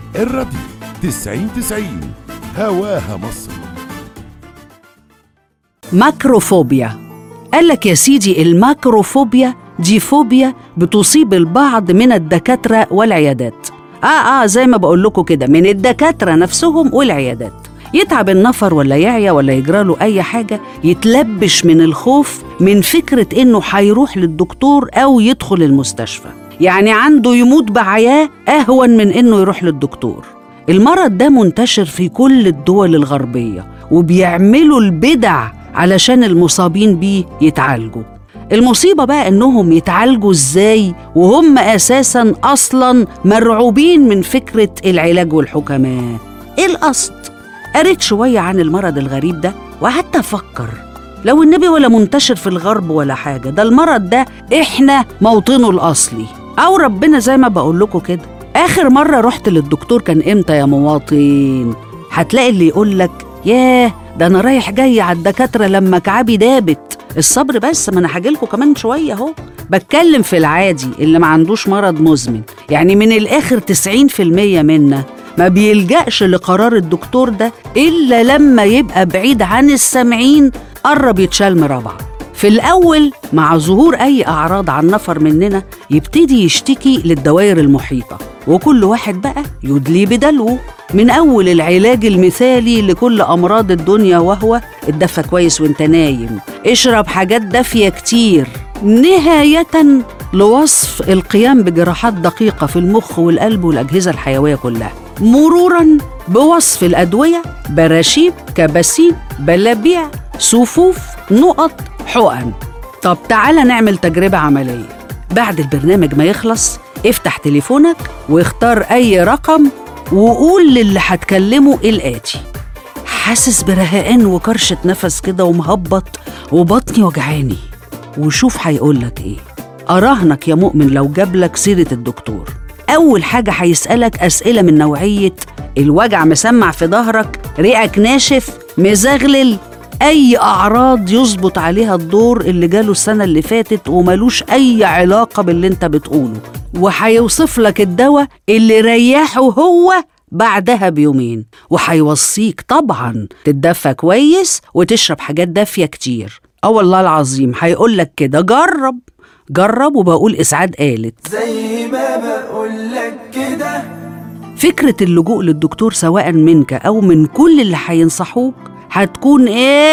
الراديو تسعين تسعين هواها مصر ماكروفوبيا قال لك يا سيدي الماكروفوبيا دي فوبيا بتصيب البعض من الدكاترة والعيادات آه آه زي ما بقول لكم كده من الدكاترة نفسهم والعيادات يتعب النفر ولا يعيا ولا يجراله أي حاجة يتلبش من الخوف من فكرة إنه هيروح للدكتور أو يدخل المستشفى يعني عنده يموت بعياه أهون من إنه يروح للدكتور المرض ده منتشر في كل الدول الغربية وبيعملوا البدع علشان المصابين بيه يتعالجوا المصيبة بقى إنهم يتعالجوا إزاي وهم أساساً أصلاً مرعوبين من فكرة العلاج والحكماء إيه القصد؟ قريت شوية عن المرض الغريب ده وقعدت أفكر لو النبي ولا منتشر في الغرب ولا حاجة ده المرض ده إحنا موطنه الأصلي أو ربنا زي ما بقول لكم كده آخر مرة رحت للدكتور كان إمتى يا مواطن؟ هتلاقي اللي يقول لك ياه ده أنا رايح جاي على الدكاترة لما كعبي دابت الصبر بس ما أنا هاجيلكوا كمان شوية أهو بتكلم في العادي اللي ما عندوش مرض مزمن يعني من الآخر 90% منا ما بيلجأش لقرار الدكتور ده إلا لما يبقى بعيد عن السامعين قرب يتشال مربع في الأول مع ظهور أي أعراض عن نفر مننا يبتدي يشتكي للدوائر المحيطة وكل واحد بقى يدلي بدلوه من أول العلاج المثالي لكل أمراض الدنيا وهو اتدفى كويس وانت نايم اشرب حاجات دافية كتير نهاية لوصف القيام بجراحات دقيقة في المخ والقلب والأجهزة الحيوية كلها مرورا بوصف الأدوية براشيم كباسين بلابيع صفوف نقط حقن طب تعالى نعمل تجربة عملية بعد البرنامج ما يخلص افتح تليفونك واختار أي رقم وقول للي هتكلمه الآتي حاسس برهقان وكرشة نفس كده ومهبط وبطني وجعاني وشوف هيقولك ايه أراهنك يا مؤمن لو جابلك سيرة الدكتور أول حاجة هيسألك أسئلة من نوعية الوجع مسمع في ظهرك ريقك ناشف مزغلل أي أعراض يظبط عليها الدور اللي جاله السنة اللي فاتت وملوش أي علاقة باللي أنت بتقوله وهيوصف لك الدواء اللي ريحه هو بعدها بيومين وهيوصيك طبعا تتدفى كويس وتشرب حاجات دافية كتير اه والله العظيم هيقول لك كده جرب جرب وبقول إسعاد قالت زي ما بقولك كده فكرة اللجوء للدكتور سواء منك أو من كل اللي هينصحوك هتكون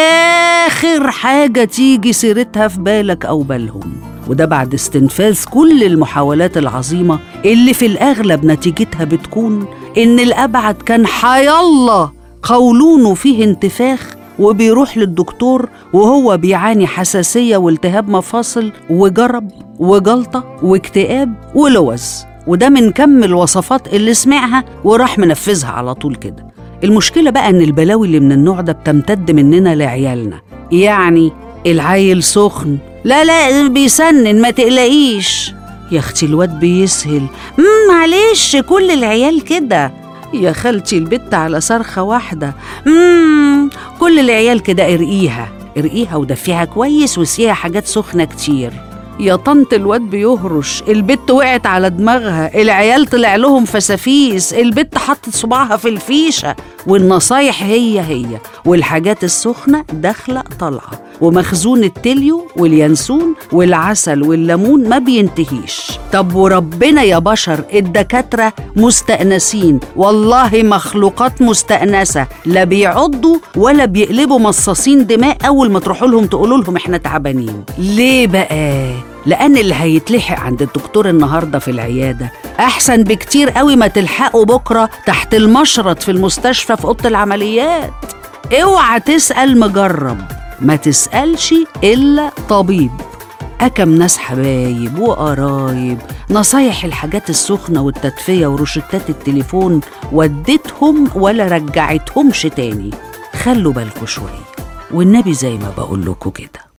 آخر حاجة تيجي سيرتها في بالك أو بالهم وده بعد استنفاذ كل المحاولات العظيمة اللي في الأغلب نتيجتها بتكون إن الأبعد كان حيالله قولونه فيه انتفاخ وبيروح للدكتور وهو بيعاني حساسية والتهاب مفاصل وجرب وجلطة واكتئاب ولوز وده من كم الوصفات اللي سمعها وراح منفذها على طول كده المشكلة بقى إن البلاوي اللي من النوع ده بتمتد مننا لعيالنا يعني العيل سخن لا لا بيسنن ما تقلقيش يا اختي الواد بيسهل "مم، معلش كل العيال كده يا خالتي البت على صرخة واحدة مم كل العيال كده ارقيها ارقيها ودفيها كويس وسقيها حاجات سخنة كتير يا طنط الواد بيهرش البت وقعت على دماغها العيال طلع لهم فسافيس البت حطت صباعها في الفيشة والنصايح هي هي والحاجات السخنة داخلة طالعة ومخزون التليو واليانسون والعسل والليمون ما بينتهيش طب وربنا يا بشر الدكاترة مستأنسين والله مخلوقات مستأنسة لا بيعضوا ولا بيقلبوا مصاصين دماء أول ما تروحوا لهم تقولوا لهم إحنا تعبانين ليه بقى؟ لأن اللي هيتلحق عند الدكتور النهاردة في العيادة أحسن بكتير قوي ما تلحقه بكرة تحت المشرط في المستشفى في أوضة العمليات اوعى تسأل مجرب ما تسألش إلا طبيب أكم ناس حبايب وقرايب نصايح الحاجات السخنة والتدفية وروشتات التليفون وديتهم ولا رجعتهمش تاني خلوا بالكوا شوية والنبي زي ما بقول لكم كده